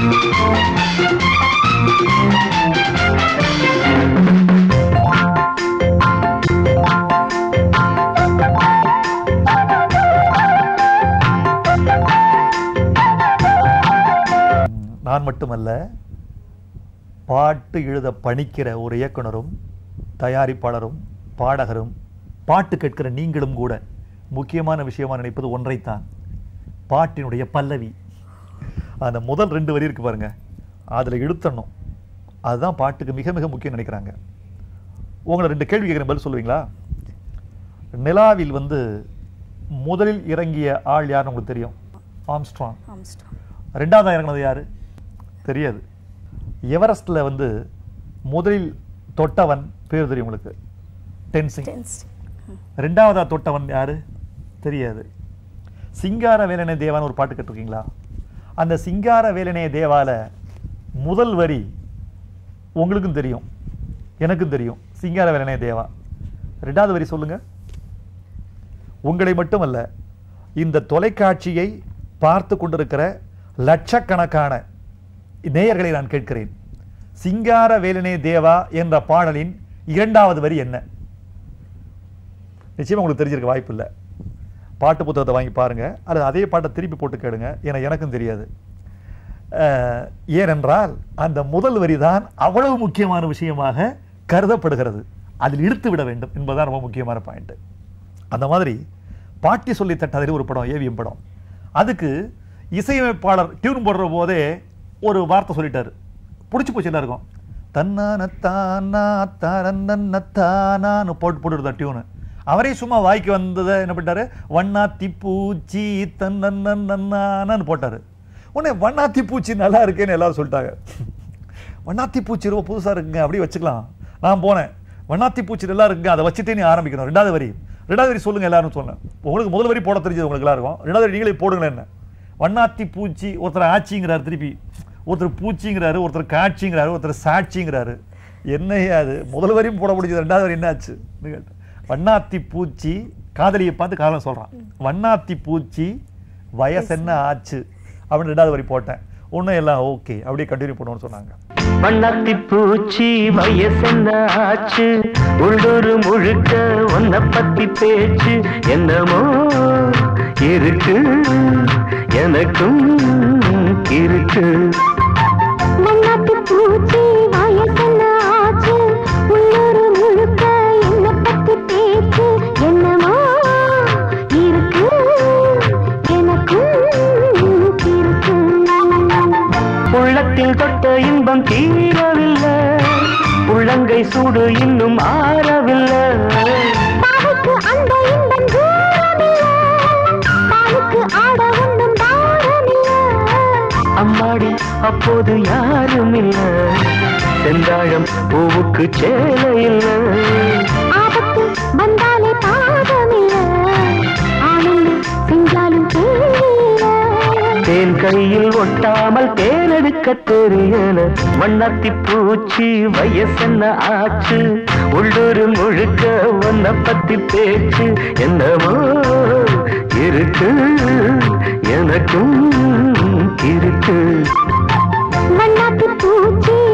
நான் மட்டுமல்ல பாட்டு எழுத பணிக்கிற ஒரு இயக்குனரும் தயாரிப்பாளரும் பாடகரும் பாட்டு கேட்கிற நீங்களும் கூட முக்கியமான விஷயமா நினைப்பது ஒன்றைத்தான் பாட்டினுடைய பல்லவி அந்த முதல் ரெண்டு வரி இருக்கு பாருங்க அதில் இழுத்தணும் அதுதான் பாட்டுக்கு மிக மிக முக்கியம் நினைக்கிறாங்க உங்களை ரெண்டு கேள்வி கேட்குறேன் பதில் சொல்லுவீங்களா நிலாவில் வந்து முதலில் இறங்கிய ஆள் யாருன்னு உங்களுக்கு தெரியும் ஆம்ஸ்ட்ராங் ஆம்ஸ்டாங் ரெண்டாவதா இறங்குனது யாரு தெரியாது எவரெஸ்ட்ல வந்து முதலில் தொட்டவன் பேர் தெரியும் உங்களுக்கு டென்சிங் டென்ஸ் ரெண்டாவதா தொட்டவன் யாரு தெரியாது சிங்கார வேலனே தேவான்னு ஒரு பாட்டு கேட்டிருக்கீங்களா அந்த சிங்கார வேலனே தேவால முதல் வரி உங்களுக்கும் தெரியும் எனக்கும் தெரியும் சிங்கார வேலனே தேவா ரெண்டாவது வரி சொல்லுங்க உங்களை மட்டுமல்ல இந்த தொலைக்காட்சியை பார்த்து கொண்டிருக்கிற லட்சக்கணக்கான நேயர்களை நான் கேட்கிறேன் சிங்கார வேலனே தேவா என்ற பாடலின் இரண்டாவது வரி என்ன நிச்சயமா உங்களுக்கு தெரிஞ்சிருக்க வாய்ப்பு இல்லை பாட்டு புத்தகத்தை வாங்கி பாருங்க அல்லது அதே பாட்டை திருப்பி போட்டு கேளுங்க ஏன்னா எனக்கும் தெரியாது அஹ், ஏனென்றால் அந்த முதல் வரி தான் அவ்வளவு முக்கியமான விஷயமாக கருதப்படுகிறது அதில் இழுத்து விட வேண்டும் என்பதுதான் ரொம்ப முக்கியமான பாயிண்ட் அந்த மாதிரி பாட்டி சொல்லி தட்டதில் ஒரு படம் ஏவிஎம் படம் அதுக்கு இசையமைப்பாளர் டியூன் போடுற போதே ஒரு வார்த்தை சொல்லிட்டாரு பிடிச்சி போச்சு எல்லாருக்கும் தன்னான தானா தரந்தன்ன தானான்னு போட்டு போட்டுருந்தா டியூனு அவரே சும்மா வாய்க்கு வந்ததை என்ன பண்ணிட்டாரு வண்ணாத்தி பூச்சி தன்னன்னு போட்டாரு உடனே வண்ணாத்தி பூச்சி நல்லா இருக்கேன்னு எல்லாரும் சொல்லிட்டாங்க வண்ணாத்தி பூச்சி ரொம்ப புதுசா இருக்குங்க அப்படியே வச்சுக்கலாம் நான் போனேன் வண்ணாத்தி பூச்சி நல்லா இருக்குங்க அதை வச்சுட்டே நீ ஆரம்பிக்கணும் ரெண்டாவது வரி ரெண்டாவது வரி சொல்லுங்க எல்லாரும் சொன்னேன் உங்களுக்கு முதல் வரி போட தெரிஞ்சது உங்களுக்கு எல்லாம் இருக்கும் ரெண்டாவது வரி நீங்களே போடுங்களேன் என்ன வண்ணாத்தி பூச்சி ஒருத்தர் ஆச்சிங்கிறாரு திருப்பி ஒருத்தர் பூச்சிங்கிறாரு ஒருத்தர் காட்சிங்கிறாரு ஒருத்தர் சாட்சிங்கிறாரு என்னையா அது முதல் வரியும் போட முடிஞ்சது ரெண்டாவது வரி என்னாச்சு கேட்டேன் வண்ணாத்தி பூச்சி காதலியை பார்த்து காதலன் சொல்றான் வண்ணாத்தி பூச்சி வயசு என்ன ஆச்சு அப்படின்னு ரெண்டாவது வரி போட்டேன் ஒன்றும் எல்லாம் ஓகே அப்படியே கண்டினியூ பண்ணுவோம்னு சொன்னாங்க வண்ணத்தி பூச்சி வயசென்ன ஆச்சு உள்ளூர் முழுக்க உன்னை பத்தி பேச்சு என்னமோ இருக்கு எனக்கும் இருக்கு மண்ணாத்து பூச்சி வயசென்ன ஆச்சு உள்ளூர் முழுக்க என்ன பத்தி பேச்சு என்னமோ இருக்கு எனக்கும் இருக்கு உள்ளத்தில் தொட்ட இன்பம் தீரவில்லை உள்ளங்கை சூடு இன்னும் ஆறவில்லை பாவுக்கு அந்த இன்பம் தூரமில்லை பாவுக்கு ஆட ஒன்றும் தாரமில்லை அம்மாடி அப்போது யாரும் இல்ல செந்தாழம் பூவுக்கு சேலை இல்லை ஆபத்து வந்தாலே பாதமில்லை ஆனந்தம் செஞ்சாலும் தேவையில்லை தேன் கையில் ஒட்டாமல் தேனெடுக்க தெரியல வண்ணத்தி பூச்சி வயசென்ன ஆச்சு உள்ளூர் முழுக்க உன்னை பத்தி பேச்சு என்னமோ இருக்கு எனக்கும் இருக்கு மண்ணாத்து பூச்சி